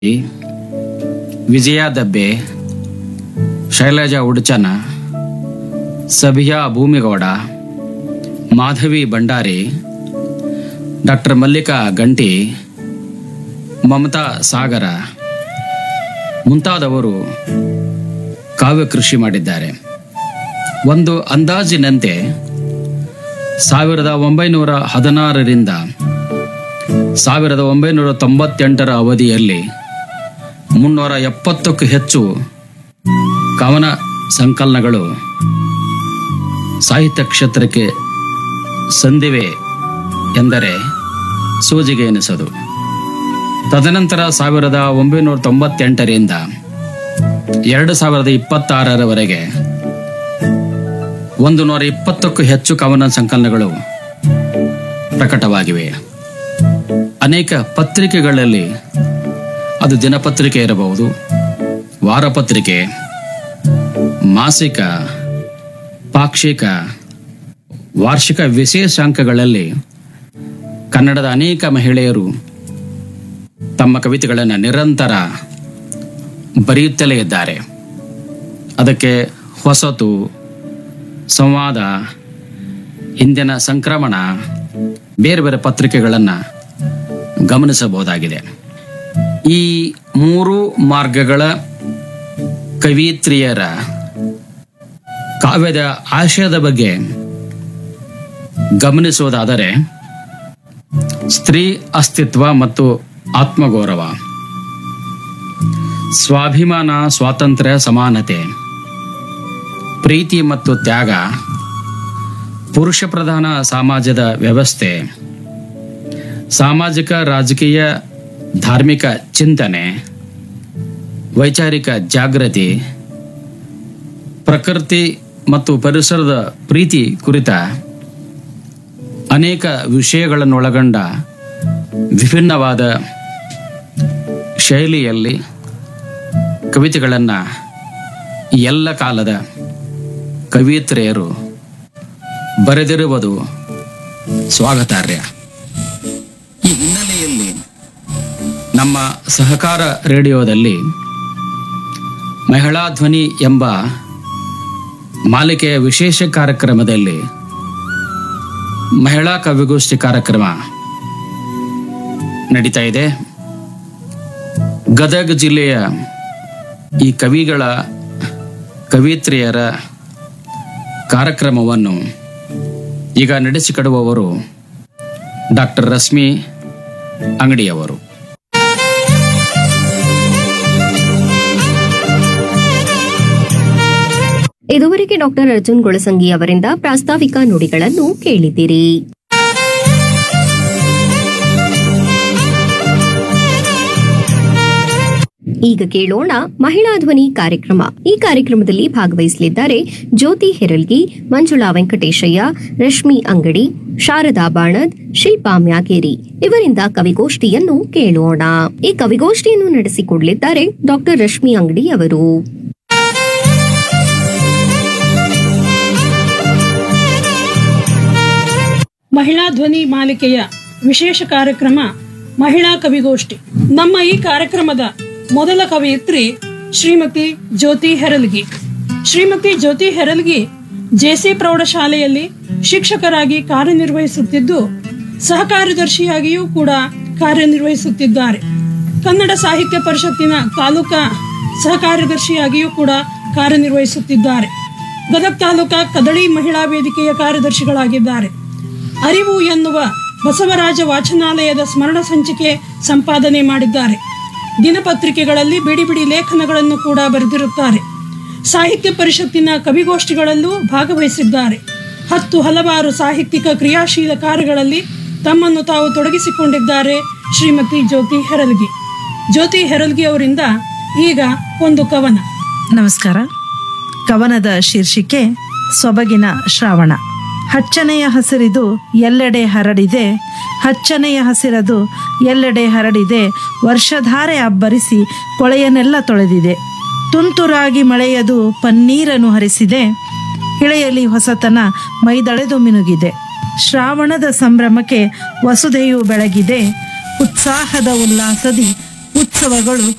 ವಿಜಯ Dabbe Shailaja Uduchana Sabhiya Bhoomigowda Madhavi Bhandari doctor Mallika Ganti Mamata ಸಾಗರ ಮುಂತಾದವರು ಕಾವ್ಯ ಕೃಷಿ ಮಾಡಿದ್ದಾರೆ ಒಂದು ಅಂದಾಜಿನಂತೆ ಸಾವಿರದ ಒಂಬೈನೂರ ಹದಿನಾರರಿಂದ ಸಾವಿರದ ಒಂಬೈನೂರ ತೊಂಬತ್ತೆಂಟರ ಅವಧಿಯಲ್ಲಿ ಮುನ್ನೂರ ಎಪ್ಪತ್ತಕ್ಕೂ ಹೆಚ್ಚು ಕವನ ಸಂಕಲನಗಳು ಸಾಹಿತ್ಯ ಕ್ಷೇತ್ರಕ್ಕೆ ಸಂದಿವೆ ಎಂದರೆ ಸೂಜಿಗೆ ಎನಿಸದು ತದನಂತರ ಸಾವಿರದ ಒಂಬೈನೂರ ತೊಂಬತ್ತೆಂಟರಿಂದ ಎರಡು ಸಾವಿರದ ಇಪ್ಪತ್ತಾರರವರೆಗೆ ಒಂದು ನೂರ ಇಪ್ಪತ್ತಕ್ಕೂ ಹೆಚ್ಚು ಕವನ ಸಂಕಲನಗಳು ಪ್ರಕಟವಾಗಿವೆ ಅನೇಕ ಪತ್ರಿಕೆಗಳಲ್ಲಿ ಅದು ದಿನಪತ್ರಿಕೆ ಇರಬಹುದು ವಾರಪತ್ರಿಕೆ ಮಾಸಿಕ ಪಾಕ್ಷಿಕ ವಾರ್ಷಿಕ ವಿಶೇಷಾಂಕಗಳಲ್ಲಿ ಕನ್ನಡದ ಅನೇಕ ಮಹಿಳೆಯರು ತಮ್ಮ ಕವಿತೆಗಳನ್ನು ನಿರಂತರ ಬರೆಯುತ್ತಲೇ ಇದ್ದಾರೆ ಅದಕ್ಕೆ ಹೊಸತು ಸಂವಾದ ಹಿಂದಿನ ಸಂಕ್ರಮಣ ಬೇರೆ ಬೇರೆ ಪತ್ರಿಕೆಗಳನ್ನು ಗಮನಿಸಬಹುದಾಗಿದೆ ಈ ಮೂರು ಮಾರ್ಗಗಳ ಕವಿತ್ರಿಯರ ಕಾವ್ಯದ ಆಶಯದ ಬಗ್ಗೆ ಗಮನಿಸುವುದಾದರೆ ಸ್ತ್ರೀ ಅಸ್ತಿತ್ವ ಮತ್ತು ಆತ್ಮಗೌರವ ಸ್ವಾಭಿಮಾನ ಸ್ವಾತಂತ್ರ್ಯ ಸಮಾನತೆ ಪ್ರೀತಿ ಮತ್ತು ತ್ಯಾಗ ಪುರುಷ ಪ್ರಧಾನ ಸಮಾಜದ ವ್ಯವಸ್ಥೆ ಸಾಮಾಜಿಕ ರಾಜಕೀಯ ಧಾರ್ಮಿಕ ಚಿಂತನೆ ವೈಚಾರಿಕ ಜಾಗೃತಿ ಪ್ರಕೃತಿ ಮತ್ತು ಪರಿಸರದ ಪ್ರೀತಿ ಕುರಿತ ಅನೇಕ ವಿಷಯಗಳನ್ನೊಳಗೊಂಡ ವಿಭಿನ್ನವಾದ ಶೈಲಿಯಲ್ಲಿ ಕವಿತೆಗಳನ್ನು ಎಲ್ಲ ಕಾಲದ ಕವಿಯತ್ರಿಯರು ಬರೆದಿರುವುದು ಸ್ವಾಗತಾರ್ಹ ಈ ಹಿನ್ನೆಲೆಯಲ್ಲಿ ನಮ್ಮ ಸಹಕಾರ ರೇಡಿಯೋದಲ್ಲಿ ಮಹಿಳಾ ಧ್ವನಿ ಎಂಬ ಮಾಲಿಕೆಯ ವಿಶೇಷ ಕಾರ್ಯಕ್ರಮದಲ್ಲಿ ಮಹಿಳಾ ಕವಿಗೋಷ್ಠಿ ಕಾರ್ಯಕ್ರಮ ನಡೀತಾ ಇದೆ ಗದಗ ಜಿಲ್ಲೆಯ ಈ ಕವಿಗಳ ಕವಿತ್ರಿಯರ ಕಾರ್ಯಕ್ರಮವನ್ನು ಈಗ ನಡೆಸಿಕೊಡುವವರು ಡಾಕ್ಟರ್ ರಶ್ಮಿ ಅಂಗಡಿಯವರು ಇದುವರೆಗೆ ಡಾಕ್ಟರ್ ಅರ್ಜುನ್ ಗೊಳಸಂಗಿ ಅವರಿಂದ ಪ್ರಾಸ್ತಾವಿಕ ನುಡಿಗಳನ್ನು ಕೇಳಿದಿರಿ ಈಗ ಕೇಳೋಣ ಮಹಿಳಾ ಧ್ವನಿ ಕಾರ್ಯಕ್ರಮ ಈ ಕಾರ್ಯಕ್ರಮದಲ್ಲಿ ಭಾಗವಹಿಸಲಿದ್ದಾರೆ ಜ್ಯೋತಿ ಹೆರಲ್ಗಿ ಮಂಜುಳಾ ವೆಂಕಟೇಶಯ್ಯ ರಶ್ಮಿ ಅಂಗಡಿ ಶಾರದಾ ಬಾಣದ್ ಶಿಲ್ಪಾ ಮ್ಯಾಗೇರಿ ಇವರಿಂದ ಕವಿಗೋಷ್ಠಿಯನ್ನು ಕೇಳೋಣ ಈ ಕವಿಗೋಷ್ಠಿಯನ್ನು ನಡೆಸಿಕೊಡಲಿದ್ದಾರೆ ಡಾಕ್ಟರ್ ರಶ್ಮಿ ಅಂಗಡಿ ಅವರು ಮಹಿಳಾ ಧ್ವನಿ ಮಾಲಿಕೆಯ ವಿಶೇಷ ಕಾರ್ಯಕ್ರಮ ಮಹಿಳಾ ಕವಿಗೋಷ್ಠಿ ನಮ್ಮ ಈ ಕಾರ್ಯಕ್ರಮದ ಮೊದಲ ಕವಯಿತ್ರಿ ಶ್ರೀಮತಿ ಜ್ಯೋತಿ ಹೆರಲ್ಗಿ ಶ್ರೀಮತಿ ಜ್ಯೋತಿ ಹೆರಲ್ಗಿ ಜೆಸಿ ಪ್ರೌಢಶಾಲೆಯಲ್ಲಿ ಶಿಕ್ಷಕರಾಗಿ ಕಾರ್ಯನಿರ್ವಹಿಸುತ್ತಿದ್ದು ಸಹಕಾರ್ಯದರ್ಶಿಯಾಗಿಯೂ ಕೂಡ ಕಾರ್ಯನಿರ್ವಹಿಸುತ್ತಿದ್ದಾರೆ ಕನ್ನಡ ಸಾಹಿತ್ಯ ಪರಿಷತ್ತಿನ ತಾಲೂಕಾ ಸಹಕಾರ್ಯದರ್ಶಿಯಾಗಿಯೂ ಕೂಡ ಕಾರ್ಯನಿರ್ವಹಿಸುತ್ತಿದ್ದಾರೆ ಗದಗ ತಾಲೂಕಾ ಕದಳಿ ಮಹಿಳಾ ವೇದಿಕೆಯ ಕಾರ್ಯದರ್ಶಿಗಳಾಗಿದ್ದಾರೆ ಅರಿವು ಎನ್ನುವ ಬಸವರಾಜ ವಾಚನಾಲಯದ ಸ್ಮರಣ ಸಂಚಿಕೆ ಸಂಪಾದನೆ ಮಾಡಿದ್ದಾರೆ ದಿನಪತ್ರಿಕೆಗಳಲ್ಲಿ ಬಿಡಿ ಬಿಡಿ ಲೇಖನಗಳನ್ನು ಕೂಡ ಬರೆದಿರುತ್ತಾರೆ ಸಾಹಿತ್ಯ ಪರಿಷತ್ತಿನ ಕವಿಗೋಷ್ಠಿಗಳಲ್ಲೂ ಭಾಗವಹಿಸಿದ್ದಾರೆ ಹತ್ತು ಹಲವಾರು ಸಾಹಿತ್ಯಿಕ ಕ್ರಿಯಾಶೀಲ ಕಾರ್ಯಗಳಲ್ಲಿ ತಮ್ಮನ್ನು ತಾವು ತೊಡಗಿಸಿಕೊಂಡಿದ್ದಾರೆ ಶ್ರೀಮತಿ ಜ್ಯೋತಿ ಹೆರಲ್ಗಿ ಜ್ಯೋತಿ ಹೆರಲ್ಗಿ ಅವರಿಂದ ಈಗ ಒಂದು ಕವನ ನಮಸ್ಕಾರ ಕವನದ ಶೀರ್ಷಿಕೆ ಸೊಬಗಿನ ಶ್ರಾವಣ ಹಚ್ಚನೆಯ ಹಸಿರಿದು ಎಲ್ಲೆಡೆ ಹರಡಿದೆ ಹಚ್ಚನೆಯ ಹಸಿರದು ಎಲ್ಲೆಡೆ ಹರಡಿದೆ ವರ್ಷಧಾರೆ ಅಬ್ಬರಿಸಿ ಕೊಳೆಯನ್ನೆಲ್ಲ ತೊಳೆದಿದೆ ತುಂತುರಾಗಿ ಮಳೆಯದು ಪನ್ನೀರನ್ನು ಹರಿಸಿದೆ ಇಳೆಯಲಿ ಹೊಸತನ ಮೈದಳೆದು ಮಿನುಗಿದೆ ಶ್ರಾವಣದ ಸಂಭ್ರಮಕ್ಕೆ ವಸುಧೆಯು ಬೆಳಗಿದೆ ಉತ್ಸಾಹದ ಉಲ್ಲಾಸದಿ ಉತ್ಸವಗಳು